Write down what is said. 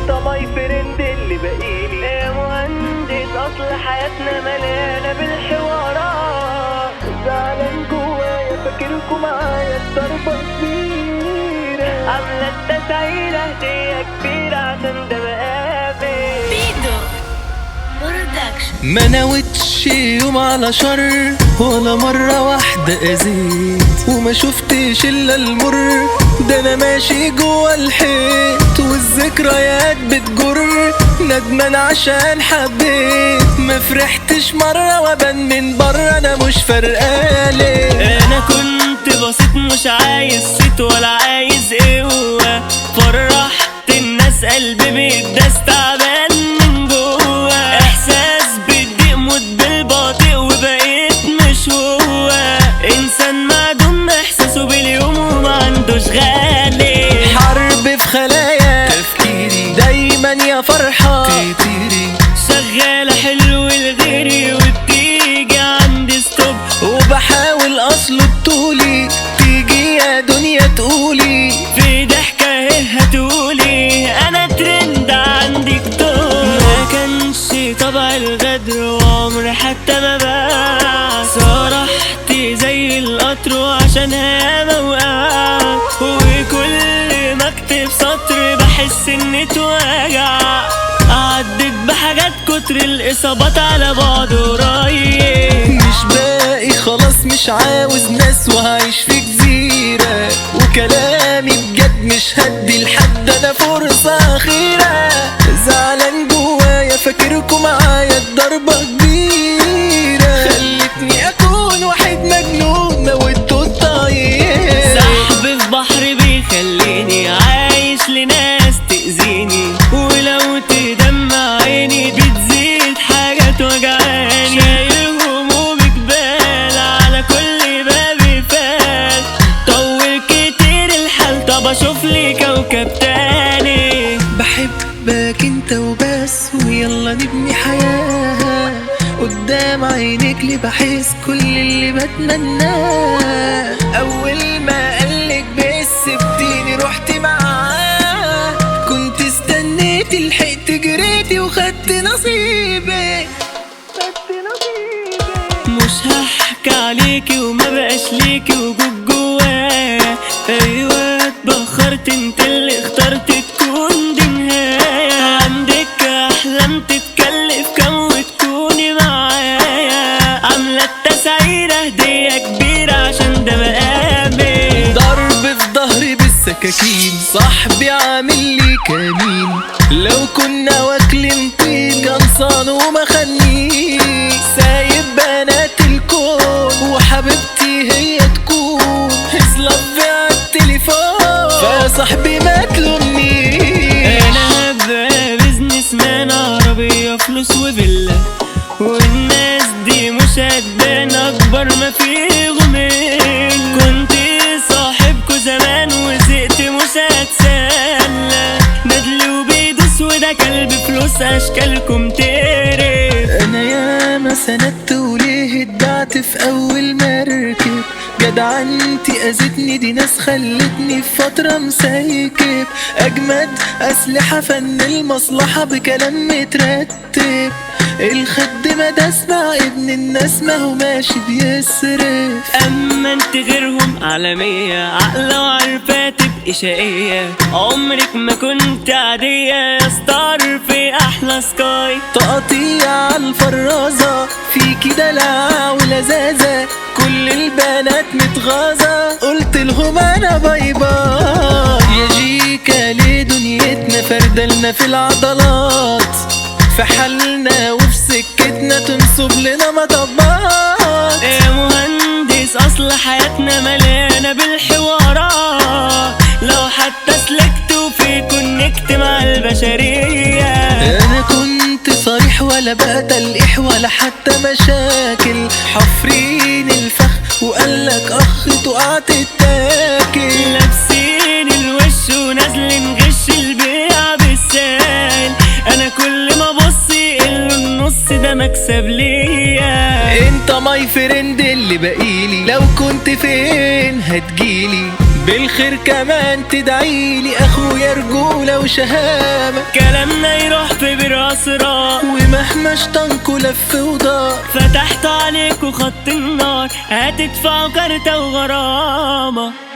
انت ماي فريند اللي باقيلي يا مهندس اصل حياتنا مليانه بالحوارات زعلان جوايا فاكركم معايا الضربه كبيره عامله التسعيره هديه كبيره عشان ده مقابل بيدو برودكشن ما نويتش يوم على شر ولا مرة واحدة أذيت وما شفتش إلا المر ده أنا ماشي جوا الحيط والذكريات بتجر ندمان عشان حبيت ما فرحتش مرة وابان من بره أنا مش فارقالي انا كنت بسيط مش عايز صيت ولا عايز قوة فرحت الناس قلبي بيداس تعبان من جوه احساس بالضيق موت بالبطيء وبقيت مش هو انسان معدوم احساسه باليوم وما عندوش غالي حرب في خلايا تفكيري دايما يا فرحة شغالة حلو لغيري وبتيجي عندي ستوب وبحاول اصله بطولي تيجي يا دنيا تقولي في ضحكة ايه هتقولي انا ترند عندك طول ما كانش طبع الغدر وعمري حتى ما باع صرحت زي القطر وعشان هياما وقعت وكل ما اكتب سطر بحس اني اتوجع عدت بحاجات كتر الاصابات على بعد قريب مش باقي خلاص مش عاوز ناس وهعيش في جزيرة وكلامي بجد مش هدي لحد انا فرصة اخيرة زعلان جوايا فاكركم معايا الضربة كبيرة خلتني اكون واحد مجنون موته الطيب سحب في بحر بيخليني عايش لناس تأذيني ولو تدمع عيني بتزيد حاجة توجعاني شايل هموم جبال على كل باب فات طول كتير الحال طب اشوف لي كوكب تاني بحبك انت وبس ويلا نبني حياة قدام عينيك اللي بحس كل اللي بتمناه اول ما قالك بس سبتيني رحت معاه كنت استنيت لحقت جريتي وخدت نصيبي خدت نصيبي مش هحكي عليكي وما بقاش ليكي وجود جوايا ايوه اتبخرت انت اللي اخترت تكون دي نهاية عندك احلام تتكلف كم وتكوني معايا عاملة التسعيرة هدية كبيرة عشان ده مقامي ضرب في ظهري بالسكاكين صاحبي عامل لي كمين لو كنا واكلين طين كان صان وما خني سايب بنات الكون وحبيبتي هي تكون هزلب على التليفون فيا صاحبي ما تلومنيش انا هبقى بيزنس مان عربية فلوس وفيلا والناس دي مش هتبان اكبر ما فيهم إلا. كنت صاحبكوا زمان وزهقت مش هتسلى ندل وبيدوس وده كلب فلوس اشكالكم تقرف انا ياما سندت وليه اتبعت في اول مركب جدعنتي اذتني دي ناس خلتني في فترة مسيكب اجمد اسلحة فن المصلحة بكلام مترتب الخد ما ده اسمع ابن الناس ما هو ماشي بيسرف اما انت غيرهم عالمية عاقلة وعارفة تبقي شقية عمرك ما كنت عادية يا ستار في احلى سكاي تقطيع على الفرازة فيكي دلع ولذاذة كل البنات متغاظة قلت لهم انا باي باي يا جيكا ليه دنيتنا فردلنا في العضلات في حالنا وفي سكتنا تنصب لنا مطبات يا مهندس اصل حياتنا مليانة بالحوارات لو حتى سلكت وفي كونكت مع البشرية انا كنت صريح ولا بقى تلقيح ولا حتى مشاكل حفرين الفخ وقالك اخ تقع تتاكل لابسين الوش ونازلين غش البيع بالسال انا كل ما ابص الا النص ده مكسب ليا انت ماي فريند اللي بقيلي لو كنت فين هتجيلي بالخير كمان تدعيلي اخويا رجولة وشهامة كلامنا يروح في بير اسرار ومهما اشتنكوا لف ودار فتحت عليكوا خط النار هتدفعوا كارتة وغرامة